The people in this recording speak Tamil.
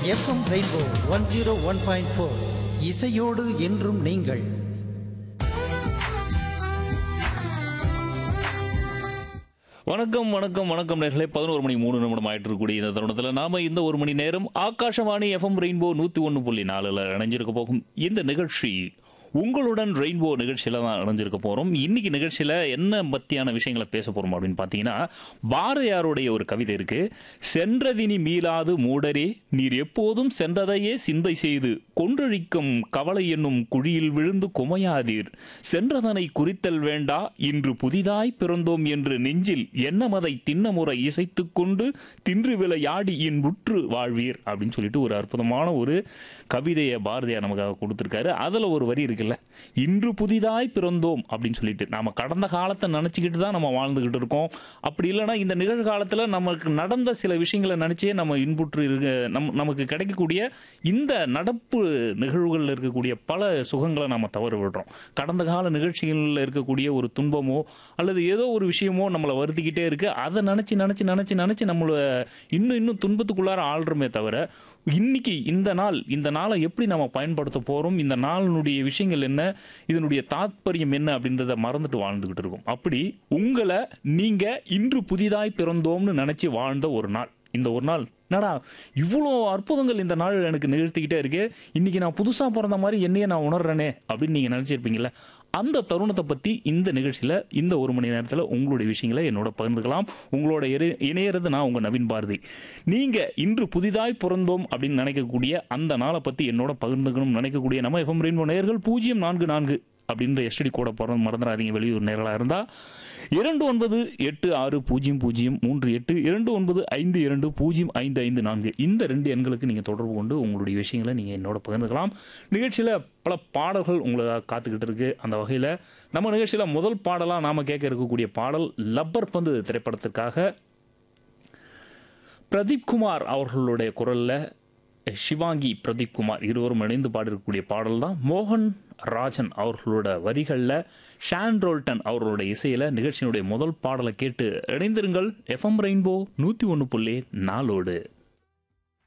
FM rainbow one zero one point four இசையோடு என்றும் நீங்கள் வணக்கம் வணக்கம் வணக்கம் நேர்களே பதினோரு மணி மூணு நிமிடம் ஆயிட்டு இருக்கக்கூடிய இந்த தருணத்தில் நாம இந்த ஒரு மணி நேரம் ஆகாஷவாணி எஃப்எம் ரெயின்போ நூற்றி ஒன்று புள்ளி நாலில் இணைஞ்சிருக்க போகும் இந்த நிகழ்ச்சி உங்களுடன் ரெயின்போ நிகழ்ச்சியில் தான் இணைஞ்சிருக்க போகிறோம் இன்னைக்கு நிகழ்ச்சியில் என்ன பற்றியான விஷயங்களை பேச போகிறோம் அப்படின்னு பார்த்தீங்கன்னா பாரதியாருடைய ஒரு கவிதை இருக்கு சென்றதினி மீளாது மூடரே நீர் எப்போதும் சென்றதையே சிந்தை செய்து கொன்றழிக்கும் கவலை என்னும் குழியில் விழுந்து குமையாதீர் சென்றதனை குறித்தல் வேண்டா இன்று புதிதாய் பிறந்தோம் என்று நெஞ்சில் எண்ணமதை திண்ணமுறை இசைத்துக் கொண்டு தின்று விளையாடி இன்புற்று வாழ்வீர் அப்படின்னு சொல்லிட்டு ஒரு அற்புதமான ஒரு கவிதையை பாரதியார் நமக்காக கொடுத்துருக்காரு அதில் ஒரு வரி இருக்குல்ல இன்று புதிதாய் பிறந்தோம் அப்படின்னு சொல்லிட்டு நாம கடந்த காலத்தை நினச்சிக்கிட்டு தான் நம்ம வாழ்ந்துக்கிட்டு இருக்கோம் அப்படி இல்லைன்னா இந்த நிகழ்காலத்தில் நமக்கு நடந்த சில விஷயங்களை நினச்சே நம்ம இன்புற்று இருக்க நம் நமக்கு கிடைக்கக்கூடிய இந்த நடப்பு நிகழ்வுகளில் இருக்கக்கூடிய பல சுகங்களை நம்ம தவறு விடுறோம் கடந்த கால நிகழ்ச்சிகளில் இருக்கக்கூடிய ஒரு துன்பமோ அல்லது ஏதோ ஒரு விஷயமோ நம்மளை வருத்திக்கிட்டே இருக்கு அதை நினச்சி நினச்சி நினச்சி நினச்சி நம்மளை இன்னும் இன்னும் துன்பத்துக்குள்ளார ஆள்றோமே தவிர இன்னைக்கு இந்த நாள் இந்த நாளை எப்படி நம்ம பயன்படுத்த போகிறோம் இந்த நாளினுடைய விஷயங்கள் என்ன இதனுடைய தாத்பரியம் என்ன அப்படின்றத மறந்துட்டு வாழ்ந்துகிட்டு இருக்கோம் அப்படி உங்களை நீங்கள் இன்று புதிதாய் பிறந்தோம்னு நினச்சி வாழ்ந்த ஒரு நாள் இந்த ஒரு நாள் என்னடா இவ்வளோ அற்புதங்கள் இந்த நாள் எனக்கு நிகழ்த்திக்கிட்டே இருக்கு இன்னைக்கு நான் புதுசாக பிறந்த மாதிரி என்னையே நான் உணர்றேனே அப்படின்னு நீங்கள் நினச்சிருப்பீங்கல்ல அந்த தருணத்தை பற்றி இந்த நிகழ்ச்சியில் இந்த ஒரு மணி நேரத்தில் உங்களுடைய விஷயங்களை என்னோட பகிர்ந்துக்கலாம் உங்களோட இறை இணையறது நான் உங்கள் நவீன் பாரதி நீங்கள் இன்று புதிதாய் பிறந்தோம் அப்படின்னு நினைக்கக்கூடிய அந்த நாளை பற்றி என்னோட பகிர்ந்துக்கணும்னு நினைக்கக்கூடிய நம்ம எஃப்எம் ரெயின்போ நேயர்கள் பூஜ்ஜியம் நான்கு நான்கு அப்படின்ற எஸ்டி கூட போகிற மறந்துடாதீங்க வெளியூர் நேரலாக இருந்தால் இரண்டு ஒன்பது எட்டு ஆறு பூஜ்ஜியம் பூஜ்ஜியம் மூன்று எட்டு இரண்டு ஒன்பது ஐந்து இரண்டு பூஜ்ஜியம் ஐந்து ஐந்து நான்கு இந்த ரெண்டு எண்களுக்கு நீங்கள் தொடர்பு கொண்டு உங்களுடைய விஷயங்களை நீங்கள் என்னோட பகிர்ந்துக்கலாம் நிகழ்ச்சியில் பல பாடல்கள் உங்களை காத்துக்கிட்டு இருக்கு அந்த வகையில் நம்ம நிகழ்ச்சியில் முதல் பாடலாக நாம் கேட்க இருக்கக்கூடிய பாடல் லப்பர் பந்து திரைப்படத்திற்காக பிரதீப் குமார் அவர்களுடைய குரலில் சிவாங்கி பிரதீப் குமார் இருவரும் இணைந்து பாடிருக்கக்கூடிய பாடல் தான் மோகன் ராஜன் அவர்களோட வரிகளில் ஷான் ரோல்டன் அவர்களோட இசையில் நிகழ்ச்சியினுடைய முதல் பாடலை கேட்டு இணைந்திருங்கள் எஃப்எம் ரெயின்போ நூற்றி ஒன்று புள்ளி நாலோடு